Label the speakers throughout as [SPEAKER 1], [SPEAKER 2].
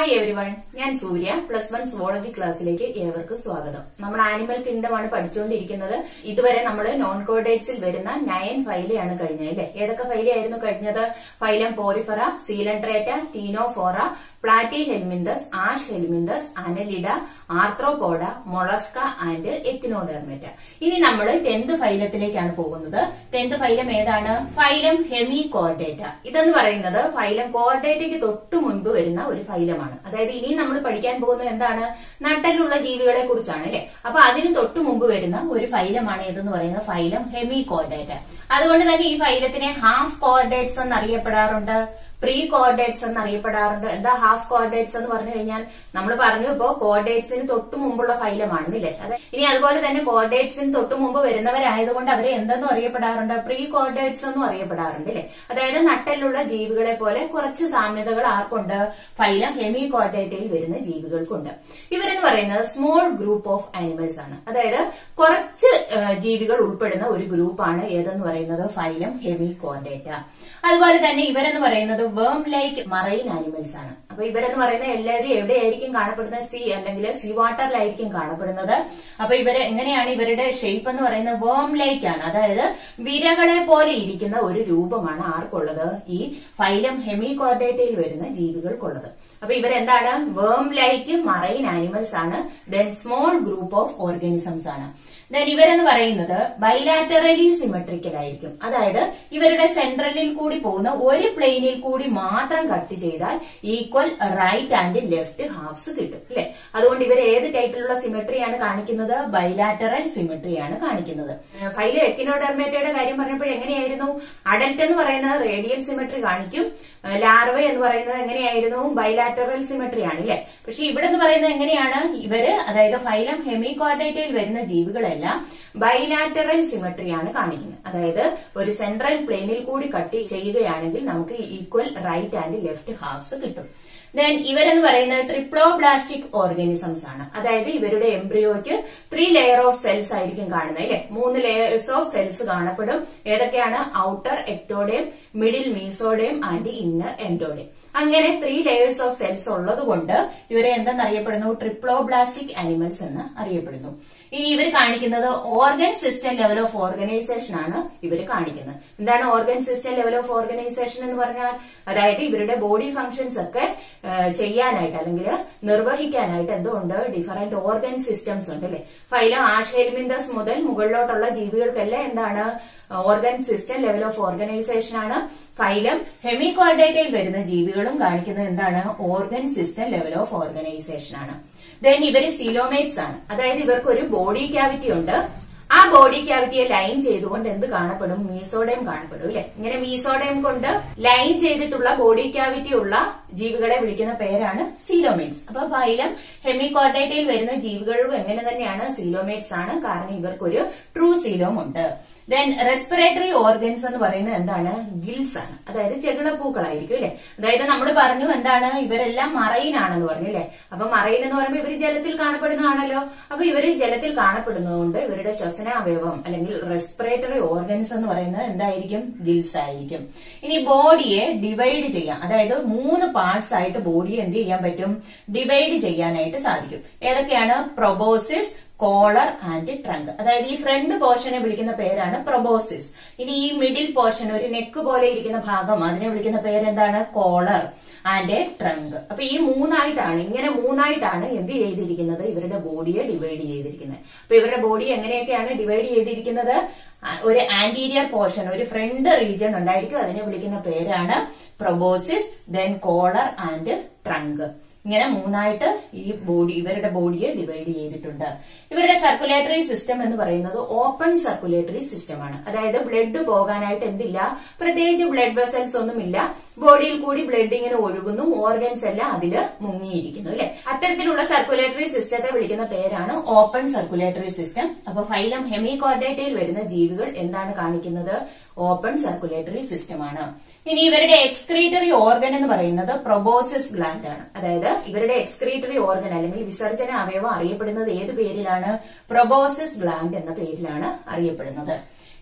[SPEAKER 1] hi everyone ഞാൻ സൂര്യ plus one zoology ക്ലാസ്സിലേക്ക് ഏവർക്കും സ്വാഗതം നമ്മൾ ആനിമൽ കിങ്ഡം ആണ് പഠിച്ചുകൊണ്ടിരിക്കുന്നത് ഇതുവരെ നമ്മൾ നോൺ കോഡേറ്റ്സിൽ വരുന്ന നയൻ ഫൈലയാണ് കഴിഞ്ഞത് അല്ലെ ഏതൊക്കെ ഫൈലയായിരുന്നു കഴിഞ്ഞത് phylum porifera coelenterata ctenophora platyhelminthes aschelminthes annelida arthropoda mollusca and echinodermata ഇനി നമ്മൾ ടെൻത് ഫൈലത്തിലേക്കാണ് പോകുന്നത് ടെൻത് ഫൈലം ഏതാണ് ഫൈലം ഹെമി കോർഡേറ്റ ഇതെന്ന് പറയുന്നത് ഫൈലം കോർഡേറ്റയ്ക്ക് തൊട്ടു മുൻപ് വരുന്ന ഒരു ഫൈലമാണ് അതായത് ഇനി നമ്മൾ പഠിക്കാൻ പോകുന്നത് എന്താണ് നട്ടലുള്ള ജീവികളെ കുറിച്ചാണ് അല്ലെ അപ്പൊ അതിന് തൊട്ടു മുമ്പ് വരുന്ന ഒരു ഫൈലമാണ് ഇതെന്ന് പറയുന്നത് ഫൈലം ഹെമി കോർഡേറ്റ അതുകൊണ്ട് തന്നെ ഈ ഫൈലത്തിനെ ഹാഫ് കോർഡേറ്റ്സ് എന്ന് അറിയപ്പെടാറുണ്ട് പ്രീ കോർഡേറ്റ്സ് എന്ന് അറിയപ്പെടാറുണ്ട് എന്താ ഹാഫ് കോർഡേറ്റ്സ് എന്ന് പറഞ്ഞു കഴിഞ്ഞാൽ നമ്മൾ പറഞ്ഞു ഇപ്പോ കോർഡേറ്റ്സിന് തൊട്ടു മുമ്പുള്ള ഫൈലമാണെന്നില്ലേ അതെ ഇനി അതുപോലെ തന്നെ കോർഡേറ്റ്സിന് തൊട്ടു മുമ്പ് വരുന്നവരായതുകൊണ്ട് അവരെ എന്തെന്നും അറിയപ്പെടാറുണ്ട് പ്രീ കോർഡേറ്റ്സ് എന്നും അറിയപ്പെടാറുണ്ട് അല്ലെ അതായത് നട്ടലുള്ള ജീവികളെ പോലെ കുറച്ച് സാമ്യതകൾ ആർക്കുണ്ട് ഫൈലം ഹെമി കോർഡേറ്റയിൽ വരുന്ന ജീവികൾക്കുണ്ട് ഇവരെന്ന് പറയുന്നത് സ്മോൾ ഗ്രൂപ്പ് ഓഫ് ആനിമൽസ് ആണ് അതായത് കുറച്ച് ആ, ജീവികൾ ഉൾപ്പെടുന്ന ഒരു ഗ്രൂപ്പാണ് ഏതെന്ന് പറയുന്നത് ഫൈലം ഹെമി കോർഡേറ്റ അതുപോലെ തന്നെ ഇവരെന്ന് പറയുന്നത് വേം ലൈക്ക് മറൈൻ ആനിമൽസ് ആണ് അപ്പൊ ഇവരെന്ന് പറയുന്നത് എല്ലാവരും എവിടെയായിരിക്കും കാണപ്പെടുന്നത് സീ അല്ലെങ്കിൽ സീ വാട്ടറിലായിരിക്കും കാണപ്പെടുന്നത് അപ്പൊ ഇവര് എങ്ങനെയാണ് ഇവരുടെ ഷേപ്പ് എന്ന് പറയുന്നത് വേം ലൈക്ക് ആണ് അതായത് വിരകളെ പോലെ ഇരിക്കുന്ന ഒരു രൂപമാണ് ആർക്കുള്ളത് ഈ ഫൈലം ഹെമികോർഡേറ്റയിൽ വരുന്ന ജീവികൾക്കുള്ളത് അപ്പൊ ഇവരെന്താണ് വേം ലൈക്ക് മറൈൻ ആനിമൽസ് ആണ് then small group of organisms ആണ് ദെൻ ഇവരെന്ന് പറയുന്നത് ബൈലാറ്ററലി സിമെട്രിക്കൽ ആയിരിക്കും അതായത് ഇവരുടെ സെൻട്രലിൽ കൂടി പോകുന്ന ഒരു പ്ലെയിനിൽ കൂടി മാത്രം കട്ട് ചെയ്താൽ equal right and left halves കിട്ടും അല്ലെ അതുകൊണ്ട് ഇവർ ഏത് ടൈപ്പിലുള്ള സിമെട്രിയാണ് കാണിക്കുന്നത് ബൈലാറ്ററൽ സിമെട്രിയാണ് കാണിക്കുന്നത് ഫൈലോ എക്കിനോഡെർമേറ്റയുടെ കാര്യം പറഞ്ഞപ്പോൾ എങ്ങനെയായിരുന്നു അഡൽട്ട് എന്ന് പറയുന്നത് റേഡിയൽ സിമെട്രി കാണിക്കും ലാർവ എന്ന് പറയുന്നത് എങ്ങനെയായിരുന്നു ബൈലാറ്ററൽ സിമെട്രി ആണ് അല്ലെ പക്ഷെ ഇവിടെ എന്ന് പറയുന്നത് എങ്ങനെയാണ് ഇവര് അതായത് ഫൈലം ഹെമികോർഡേറ്റയിൽ വരുന്ന ജീവികളെല്ലാം ബൈലാറ്ററൽ സിമെട്രിയാണ് കാണിക്കുന്നത് അതായത് ഒരു സെൻട്രൽ പ്ലെയിനിൽ കൂടി കട്ട് ചെയ്യുകയാണെങ്കിൽ നമുക്ക് equal right and left halves കിട്ടും ദെൻ ഇവരെന്ന് പറയുന്നത് ട്രിപ്ലോബ്ലാസ്റ്റിക് ഓർഗാനിസംസ് ആണ് അതായത് ഇവരുടെ എംബ്രിയോയ്ക്ക് ത്രീ ലെയർ ഓഫ് സെൽസ് ആയിരിക്കും കാണുന്നത് അല്ലെ മൂന്ന് ലെയേഴ്സ് ഓഫ് സെൽസ് കാണപ്പെടും ഏതൊക്കെയാണ് outer ectoderm middle mesoderm and inner endoderm അങ്ങനെ ത്രീ ലെയേഴ്സ് ഓഫ് സെൽസ് ഉള്ളത് കൊണ്ട് ഇവരെ എന്തെന്ന് അറിയപ്പെടുന്നു ട്രിപ്ലോബ്ലാസ്റ്റിക് ആനിമൽസ് എന്ന് അറിയപ്പെടുന്നു ഇനി ഇവർ കാണിക്കുന്നത് organ system level of organisation ആണ് ഇവർ കാണിക്കുന്നത് എന്താണ് organ system level of organisation എന്ന് പറഞ്ഞാൽ അതായത് ഇവരുടെ ബോഡി ഫങ്ഷൻസ് ഒക്കെ ആ, ചെയ്യാനായിട്ട് അല്ലെങ്കിൽ നിർവഹിക്കാനായിട്ട് എന്തുകൊണ്ട് ഡിഫറെന്റ് ഓർഗൻ സിസ്റ്റംസ് ഉണ്ട് അല്ലെ ഫൈലം ആഷേൽമിന്തസ് മുതൽ മുകളിലോട്ടുള്ള ജീവികൾക്കെല്ലാം എന്താണ് organ system level of organisation ആണ് ഫൈലം ഹെമികോർഡേറ്റയിൽ വരുന്ന ജീവികളും കാണിക്കുന്നത് എന്താണ് organ system level of organisation ആണ് ദെൻ ഇവര് സിലോമേറ്റ്സ് ആണ് അതായത് ഇവർക്ക് ഒരു ബോഡി ക്യാവിറ്റി ഉണ്ട് ആ ബോഡി ക്യാവിറ്റിയെ ലൈൻ ചെയ്തുകൊണ്ട് എന്ത് കാണപ്പെടും മീസോഡയം കാണപ്പെടും അല്ലെ ഇങ്ങനെ മീസോഡയം കൊണ്ട് ലൈൻ ചെയ്തിട്ടുള്ള ബോഡി ക്യാവിറ്റി ഉള്ള ജീവികളെ വിളിക്കുന്ന പേരാണ് സീലോമേറ്റ്സ് അപ്പൊ ഫൈലം ഹെമികോർഡേറ്റയിൽ വരുന്ന ജീവികളും എങ്ങനെ തന്നെയാണ് സീലോമേറ്റ്സ് ആണ് കാരണം ഇവർക്കൊരു ട്രൂ സീലോം ഉണ്ട് ദെൻ റെസ്പിറേറ്ററി ഓർഗൻസ് എന്ന് പറയുന്നത് എന്താണ് ഗിൽസ് ആണ് അതായത് ചെകിളപ്പൂക്കളായിരിക്കും അല്ലെ അതായത് നമ്മൾ പറഞ്ഞു എന്താണ് ഇവരെല്ലാം മറൈൻ ആണെന്ന് പറഞ്ഞു അല്ലെ അപ്പൊ മറൈൻ എന്ന് പറയുമ്പോൾ ഇവർ ജലത്തിൽ കാണപ്പെടുന്നതാണല്ലോ അപ്പൊ ഇവര് ജലത്തിൽ കാണപ്പെടുന്നതുകൊണ്ട് ഇവരുടെ ശ്വസനാവയവം അല്ലെങ്കിൽ റെസ്പിറേറ്ററി ഓർഗൻസ് എന്ന് പറയുന്നത് എന്തായിരിക്കും ഗിൽസ് ആയിരിക്കും ഇനി ബോഡിയെ ഡിവൈഡ് ചെയ്യാം അതായത് മൂന്ന് പാർട്സ് ആയിട്ട് ബോഡിയെ എന്ത് ചെയ്യാൻ പറ്റും ഡിവൈഡ് ചെയ്യാനായിട്ട് സാധിക്കും ഏതൊക്കെയാണ് പ്രൊബോസിസ് കോളർ ആൻഡ് ട്രങ്ക് അതായത് ഈ ഫ്രണ്ട് പോർഷനെ വിളിക്കുന്ന പേരാണ് പ്രൊബോസിസ് ഇനി ഈ മിഡിൽ പോർഷൻ ഒരു നെക്ക് പോലെ ഇരിക്കുന്ന ഭാഗം അതിനെ വിളിക്കുന്ന പേരെന്താണ് കോളർ ആൻഡ് ട്രങ്ക് അപ്പൊ ഈ മൂന്നായിട്ടാണ് ഇങ്ങനെ മൂന്നായിട്ടാണ് എന്ത് ചെയ്തിരിക്കുന്നത് ഇവരുടെ ബോഡിയെ ഡിവൈഡ് ചെയ്തിരിക്കുന്നത് അപ്പൊ ഇവരുടെ ബോഡി എങ്ങനെയൊക്കെയാണ് ഡിവൈഡ് ചെയ്തിരിക്കുന്നത് ആ, ഒരു ആന്റീരിയർ പോർഷൻ ഒരു ഫ്രണ്ട് റീജിയൻ ഉണ്ടായിരിക്കും അതിനെ വിളിക്കുന്ന പേരാണ് proboscis then collar and trunk ഇങ്ങനെ മൂന്നായിട്ട് ഈ ബോഡി ഇവരുടെ ബോഡിയെ ഡിവൈഡ് ചെയ്തിട്ടുണ്ട് ഇവരുടെ സർക്കുലേറ്ററി സിസ്റ്റം എന്ന് പറയുന്നത് ഓപ്പൺ സർക്കുലേറ്ററി സിസ്റ്റമാണ് അതായത് ബ്ലഡ് പോകാനായിട്ട് എന്തില്ല പ്രത്യേകിച്ച് ബ്ലഡ് വെസൽസ് ഒന്നുമില്ല ബോഡിയിൽ കൂടി ബ്ലഡ് ഇങ്ങനെ ഒഴുകുന്നു ഓർഗൻസ് എല്ലാം അതില് മുങ്ങിയിരിക്കുന്നു അല്ലെ അത്തരത്തിലുള്ള സർക്കുലേറ്ററി സിസ്റ്റത്തെ വിളിക്കുന്ന പേരാണ് ഓപ്പൺ സർക്കുലേറ്ററി സിസ്റ്റം അപ്പൊ ഫൈലം ഹെമികോർഡേറ്റയിൽ വരുന്ന ജീവികൾ എന്താണ് കാണിക്കുന്നത് ഓപ്പൺ സർക്കുലേറ്ററി സിസ്റ്റമാണ് ഇനി ഇവരുടെ എക്സ്ക്രീറ്ററി ഓർഗൻ എന്ന് പറയുന്നത് പ്രൊബോസിസ് ഗ്ലാൻഡ് ആണ് അതായത് ഇവരുടെ എക്സ്ക്രീറ്ററി ഓർഗൻ അല്ലെങ്കിൽ വിസർജന അവയവം അറിയപ്പെടുന്നത് ഏത് പേരിലാണ് പ്രൊബോസിസ് ഗ്ലാൻഡ് എന്ന പേരിലാണ് അറിയപ്പെടുന്നത്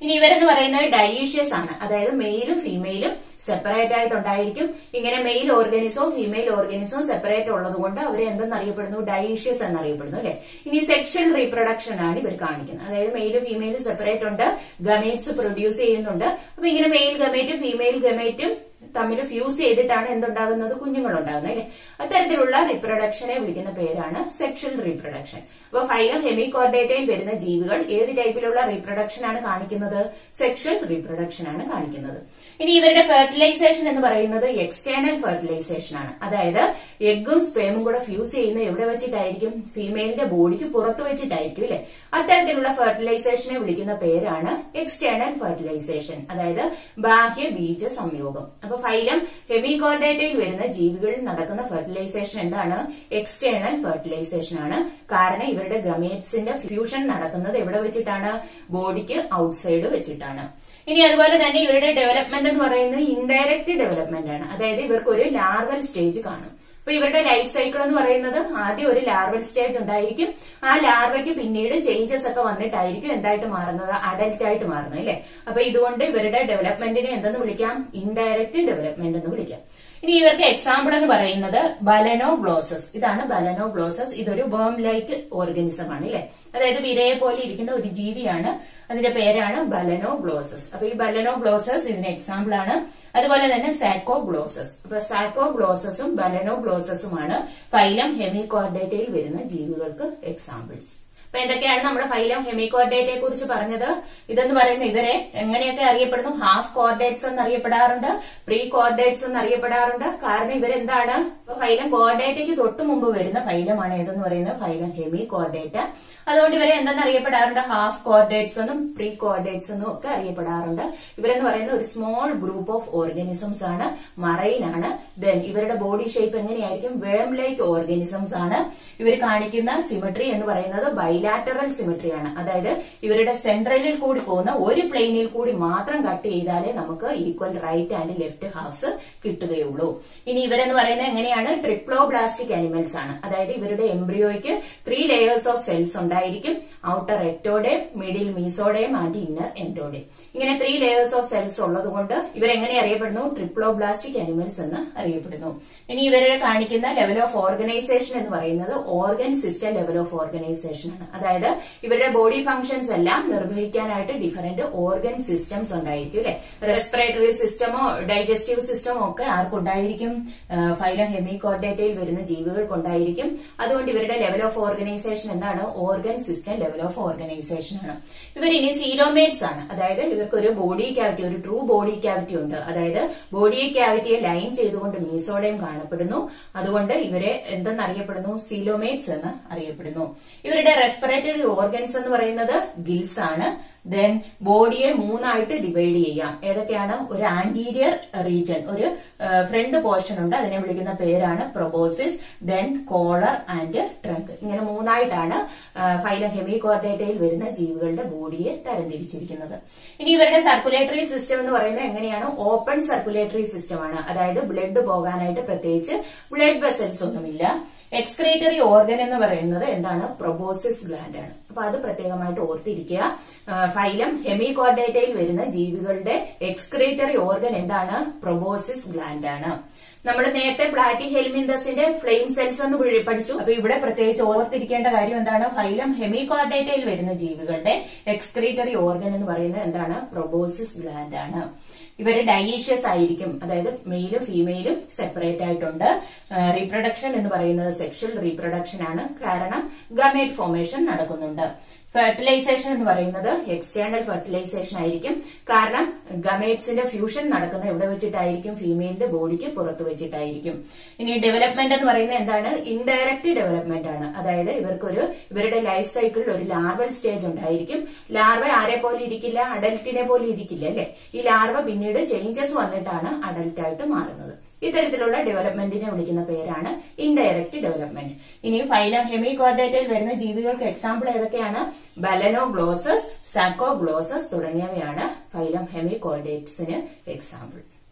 [SPEAKER 1] ഇനി ഇവരെന്ന് പറയുന്നത് ഡൈഷ്യസ് ആണ് അതായത് മെയിലും ഫീമെയിലും സെപ്പറേറ്റ് ആയിട്ട് ഉണ്ടായിരിക്കും ഇങ്ങനെ മെയിൽ ഓർഗാനിസവും ഫീമെയിൽ ഓർഗാനിസവും സെപ്പറേറ്റ് ഉള്ളത് കൊണ്ട് അവരെ എന്തെന്നറിയപ്പെടുന്നു ഡൈഷ്യസ് എന്നറിയപ്പെടുന്നു അല്ലെ ഇനി സെക്ഷൽ റീപ്രൊഡക്ഷൻ ആണ് ഇവർ കാണിക്കുന്നത് അതായത് മെയിലും ഫീമെയിലും സെപ്പറേറ്റ് ഉണ്ട് ഗമേറ്റ്സ് പ്രൊഡ്യൂസ് ചെയ്യുന്നുണ്ട് അപ്പൊ ഇങ്ങനെ മെയിൽ ഗമേറ്റും ഫീമെയിൽ ഗമേറ്റും തമ്മിൽ ഫ്യൂസ് ചെയ്തിട്ടാണ് എന്തുണ്ടാകുന്നത് കുഞ്ഞുങ്ങൾ ഉണ്ടാകുന്നത് അല്ലെ അത്തരത്തിലുള്ള റീപ്രൊഡക്ഷനെ വിളിക്കുന്ന പേരാണ് സെക്ഷൽ റീപ്രൊഡക്ഷൻ അപ്പൊ ഫൈലം ഹെമികോർഡേറ്റയിൽ വരുന്ന ജീവികൾ ഏത് ടൈപ്പിലുള്ള റീപ്രൊഡക്ഷൻ ആണ് കാണിക്കുന്നത് സെക്ഷൽ റീപ്രൊഡക്ഷൻ ആണ് കാണിക്കുന്നത് ഇനി ഇവരുടെ ഫെർട്ടിലൈസേഷൻ എന്ന് പറയുന്നത് എക്സ്റ്റേണൽ ഫെർട്ടിലൈസേഷൻ ആണ് അതായത് എഗ്ഗും സ്പേമും കൂടെ ഫ്യൂസ് ചെയ്യുന്ന എവിടെ വെച്ചിട്ടായിരിക്കും ഫീമെയിലിന്റെ ബോഡിക്ക് പുറത്ത് വെച്ചിട്ടായിരിക്കും അല്ലെ അത്തരത്തിലുള്ള ഫെർട്ടിലൈസേഷനെ വിളിക്കുന്ന പേരാണ് എക്സ്റ്റേണൽ ഫെർട്ടിലൈസേഷൻ അതായത് ബാഹ്യ ബീജ സംയോഗം അപ്പൊ ഫൈലം ഹെമികോർഡേറ്റയിൽ വരുന്ന ജീവികളിൽ നടക്കുന്ന ഫെർട്ടിലൈസേഷൻ എന്താണ് എക്സ്റ്റേണൽ ഫെർട്ടിലൈസേഷൻ ആണ് കാരണം ഇവരുടെ ഗമേറ്റ്സിന്റെ ഫ്യൂഷൻ നടക്കുന്നത് എവിടെ വെച്ചിട്ടാണ് ബോഡിക്ക് ഔട്ട്സൈഡ് വെച്ചിട്ടാണ് ഇനി അതുപോലെ തന്നെ ഇവരുടെ ഡെവലപ്മെന്റ് എന്ന് പറയുന്നത് ഇൻഡയറക്റ്റ് ഡെവലപ്മെന്റ് ആണ് അതായത് ഇവർക്ക് ഒരു ലാർവൽ സ്റ്റേജ് കാണും അപ്പൊ ഇവരുടെ ലൈഫ് സൈക്കിൾ എന്ന് പറയുന്നത് ആദ്യം ഒരു ലാർവൽ സ്റ്റേജ് ഉണ്ടായിരിക്കും ആ ലാർവയ്ക്ക് പിന്നീട് ചേഞ്ചസ് ഒക്കെ വന്നിട്ടായിരിക്കും എന്തായിട്ട് മാറുന്നത് അഡൽട്ട് ആയിട്ട് മാറുന്നത് അല്ലെ അപ്പൊ ഇതുകൊണ്ട് ഇവരുടെ ഡെവലപ്മെന്റിനെ എന്തെന്ന് വിളിക്കാം ഇൻഡയറക്റ്റ് ഡെവലപ്മെന്റ് എന്ന് വിളിക്കാം ഇനി ഇവർക്ക് എക്സാമ്പിൾ എന്ന് പറയുന്നത് ബലനോ ഗ്ലോസസ് ഇതാണ് ബലനോ ഗ്ലോസസ് ഇതൊരു ബേം ലൈക്ക് ഓർഗാനിസം ആണ് അല്ലെ അതായത് വിരയെ പോലെ ഇരിക്കുന്ന ഒരു ജീവിയാണ് അതിന്റെ പേരാണ് ബലനോ ഗ്ലോസസ് അപ്പൊ ഈ ബലനോ ഗ്ലോസസ് ഇതിന് എക്സാമ്പിൾ ആണ് അതുപോലെ തന്നെ സാക്കോ ഗ്ലോസസ് അപ്പൊ സാക്കോ ഗ്ലോസസും ബലനോ ഗ്ലോസസുമാണ് ഫൈലം ഹെമികോർഡേറ്റയിൽ വരുന്ന ജീവികൾക്ക് എക്സാമ്പിൾസ് അപ്പൊ എന്തൊക്കെയാണ് നമ്മുടെ ഫൈലം ഹെമികോർഡേറ്റയെ കുറിച്ച് പറഞ്ഞത് ഇതെന്ന് പറയുന്നത് ഇവരെ എങ്ങനെയൊക്കെ അറിയപ്പെടുന്നു ഹാഫ് കോർഡേറ്റ്സ് എന്ന് അറിയപ്പെടാറുണ്ട് പ്രീ കോർഡേറ്റ്സ് എന്ന് അറിയപ്പെടാറുണ്ട് കാരണം ഇവരെന്താണ് ഇപ്പൊ ഫൈലം കോർഡേറ്റയ്ക്ക് തൊട്ട് മുമ്പ് വരുന്ന ഫൈലമാണ് ഏതെന്ന് പറയുന്നത് ഫൈലം ഹെമികോർഡേറ്റ അതുകൊണ്ട് ഇവരെ എന്തെന്ന് അറിയപ്പെടാറുണ്ട് ഹാഫ് കോർഡേറ്റ്സ് എന്നും പ്രീ കോർഡേറ്റ്സ് എന്നും ഒക്കെ അറിയപ്പെടാറുണ്ട് ഇവരെന്ന് പറയുന്ന ഒരു സ്മോൾ ഗ്രൂപ്പ് ഓഫ് ഓർഗാനിസംസ് ആണ് മറൈൻ ആണ് ദെൻ ഇവരുടെ ബോഡി ഷേപ്പ് എങ്ങനെയായിരിക്കും വേം ലൈക്ക് ഓർഗാനിസംസ് ആണ് ഇവർ കാണിക്കുന്ന സിമെട്രി എന്ന് പറയുന്നത് ബൈലാറ്ററൽ സിമെട്രി ആണ് അതായത് ഇവരുടെ സെൻട്രലിൽ കൂടി പോകുന്ന ഒരു പ്ലെയിനിൽ കൂടി മാത്രം കട്ട് ചെയ്താലേ നമുക്ക് equal right and left halves കിട്ടുകയുള്ളൂ ഇനി ഇവരെന്ന് പറയുന്നത് എങ്ങനെയാണ് ട്രിപ്ലോബ്ലാസ്റ്റിക് അനിമൽസ് ആണ് അതായത് ഇവരുടെ എംബ്രിയോയ്ക്ക് ത്രീ ലെയേഴ്സ് ഓഫ് സെൽസ് ഉണ്ടായിരിക്കും outer ectoderm middle mesoderm and inner endoderm ഇങ്ങനെ ത്രീ ലെയേഴ്സ് ഓഫ് സെൽസ് ഉള്ളത് കൊണ്ട് ഇവരെങ്ങനെ അറിയപ്പെടുന്നു ട്രിപ്ലോബ്ലാസ്റ്റിക് അനിമൽസ് എന്ന് അറിയപ്പെടുന്നു ഇനി ഇവരെ കാണിക്കുന്ന ലെവൽ ഓഫ് ഓർഗനൈസേഷൻ എന്ന് പറയുന്നത് organ system level of organisation ആണ് അതായത് ഇവരുടെ ബോഡി ഫംഗ്ഷൻസ് എല്ലാം നിർവഹിക്കാനായിട്ട് ഡിഫറെന്റ് ഓർഗൻ സിസ്റ്റംസ് ഉണ്ടായിരിക്കും അല്ലെ റെസ്പിറേറ്ററി സിസ്റ്റമോ ഡൈജസ്റ്റീവ് സിസ്റ്റമോ ഒക്കെ ആർക്കുണ്ടായിരിക്കും ഫൈലം ഹെമികോർഡേറ്റയിൽ വരുന്ന ജീവികൾക്കുണ്ടായിരിക്കും അതുകൊണ്ട് ഇവരുടെ ലെവൽ ഓഫ് ഓർഗനൈസേഷൻ എന്താണ് organ system level of organisation ആണ് ഇവർ ഇനി സീലോമേറ്റ്സ് ആണ് അതായത് ഇവർക്ക് ഒരു ബോഡി ക്യാവിറ്റി ഒരു ട്രൂ ബോഡി ക്യാവിറ്റി ഉണ്ട് അതായത് ബോഡി ക്യാവിറ്റിയെ ലൈൻ ചെയ്തുകൊണ്ട് മീസോഡയം കാണപ്പെടുന്നു അതുകൊണ്ട് ഇവരെ എന്തെന്നറിയപ്പെടുന്നു സീലോമേറ്റ്സ് എന്ന് അറിയപ്പെടുന്നു ഇവരുടെ റെസ്പിറേറ്ററി ഓർഗൻസ് എന്ന് പറയുന്നത് ഗിൽസ് ആണ് ദെൻ ബോഡിയെ മൂന്നായിട്ട് ഡിവൈഡ് ചെയ്യാം ഏതൊക്കെയാണ് ഒരു ആന്റീരിയർ റീജൻ ഒരു ഫ്രണ്ട് പോർഷൻ ഉണ്ട് അതിനെ വിളിക്കുന്ന പേരാണ് proboscis then collar and trunk ഇങ്ങനെ മൂന്നായിട്ടാണ് ഫൈലം ഹെമികോർഡേറ്റയിൽ വരുന്ന ജീവികളുടെ ബോഡിയെ തരംതിരിച്ചിരിക്കുന്നത് ഇനി ഇവരുടെ സർക്കുലേറ്ററി സിസ്റ്റം എന്ന് പറയുന്നത് എങ്ങനെയാണ് ഓപ്പൺ സർക്കുലേറ്ററി സിസ്റ്റം ആണ് അതായത് ബ്ലഡ് പോകാനായിട്ട് പ്രത്യേകിച്ച് ബ്ലഡ് വെസൽസ് ഒന്നുമില്ല എക്സ്ക്രേറ്ററി ഓർഗൻ എന്ന് പറയുന്നത് എന്താണ് പ്രൊബോസിസ് ഗ്ലാൻഡ് ആണ് അപ്പൊ അത് പ്രത്യേകമായിട്ട് ഓർത്തിരിക്കുക ഫൈലം ഹെമികോർഡേറ്റയിൽ വരുന്ന ജീവികളുടെ എക്സ്ക്രേറ്ററി ഓർഗൻ എന്താണ് പ്രൊബോസിസ് ഗ്ലാൻഡ് ആണ് നമ്മൾ നേരത്തെ പ്ലാറ്റി ഹെൽമിന്തസിന്റെ ഫ്ലെയിം സെൽസ് എന്ന് വിളി- പഠിച്ചു അപ്പൊ ഇവിടെ പ്രത്യേകിച്ച് ഓർത്തിരിക്കേണ്ട കാര്യം എന്താണ് ഫൈലം ഹെമികോർഡേറ്റയിൽ വരുന്ന ജീവികളുടെ എക്സ്ക്രീറ്ററി ഓർഗൻ എന്ന് പറയുന്നത് എന്താണ് പ്രൊബോസിസ് ഗ്ലാൻഡ് ആണ് ഇവര് ഡൈഷ്യസ് ആയിരിക്കും അതായത് മെയിലും ഫീമെയിലും സെപ്പറേറ്റ് ആയിട്ടുണ്ട് റീപ്രൊഡക്ഷൻ എന്ന് പറയുന്നത് സെക്ഷൽ റീപ്രൊഡക്ഷൻ ആണ് കാരണം ഗമേറ്റ് ഫോർമേഷൻ നടക്കുന്നുണ്ട് ഫെർട്ടിലൈസേഷൻ എന്ന് പറയുന്നത് എക്സ്റ്റേണൽ ഫെർട്ടിലൈസേഷൻ ആയിരിക്കും കാരണം ഗമേറ്റ്സിന്റെ ഫ്യൂഷൻ നടക്കുന്ന എവിടെ വെച്ചിട്ടായിരിക്കും ഫീമെയിലിന്റെ ബോഡിക്ക് പുറത്ത് വെച്ചിട്ടായിരിക്കും ഇനി ഡെവലപ്മെന്റ് എന്ന് പറയുന്നത് എന്താണ് ഇൻഡയറക്റ്റ് ഡെവലപ്മെന്റ് ആണ് അതായത് ഇവർക്കൊരു ഇവരുടെ ലൈഫ് സൈക്കിളിൽ ഒരു ലാർവൽ സ്റ്റേജ് ഉണ്ടായിരിക്കും ലാർവ ആരെ പോലെ ഇരിക്കില്ല അഡൽറ്റിനെ പോലെ ഇരിക്കില്ല അല്ലെ ഈ ലാർവ പിന്നീട് ചേഞ്ചസ് വന്നിട്ടാണ് അഡൽട്ട് ആയിട്ട് മാറുന്നത് ഇത്തരത്തിലുള്ള ഡെവലപ്മെന്റിനെ വിളിക്കുന്ന പേരാണ് ഇൻഡയറക്റ്റ് ഡെവലപ്മെന്റ് ഇനി ഫൈലം ഹെമികോർഡേറ്റയിൽ വരുന്ന ജീവികൾക്ക് എക്സാമ്പിൾ ഏതൊക്കെയാണ് ബലനോ ഗ്ലോസസ് സാക്കോ ഗ്ലോസസ് തുടങ്ങിയവയാണ് ഫൈലം ഹെമികോർഡേറ്റ്സിന് എക്സാമ്പിൾ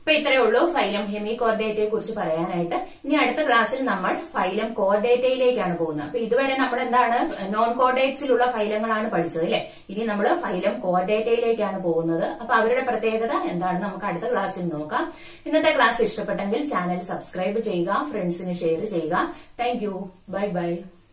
[SPEAKER 1] അപ്പൊ ഇത്രയേ ഉള്ളൂ ഫൈലം ഹെമി കോർഡേറ്റയെ കുറിച്ച് പറയാനായിട്ട് ഇനി അടുത്ത ക്ലാസ്സിൽ നമ്മൾ ഫൈലം കോർഡേറ്റയിലേക്കാണ് പോകുന്നത് അപ്പൊ ഇതുവരെ നമ്മൾ എന്താണ് നോൺ കോർഡേറ്റ്സിലുള്ള ഫൈലങ്ങളാണ് പഠിച്ചത് അല്ലെ ഇനി നമ്മൾ ഫൈലം കോർഡേറ്റയിലേക്കാണ് പോകുന്നത് അപ്പൊ അവരുടെ പ്രത്യേകത എന്താണെന്ന് നമുക്ക് അടുത്ത ക്ലാസ്സിൽ നോക്കാം ഇന്നത്തെ ക്ലാസ് ഇഷ്ടപ്പെട്ടെങ്കിൽ ചാനൽ സബ്സ്ക്രൈബ് ചെയ്യുക ഫ്രണ്ട്സിന് ഷെയർ ചെയ്യുക താങ്ക് യു ബൈ ബൈ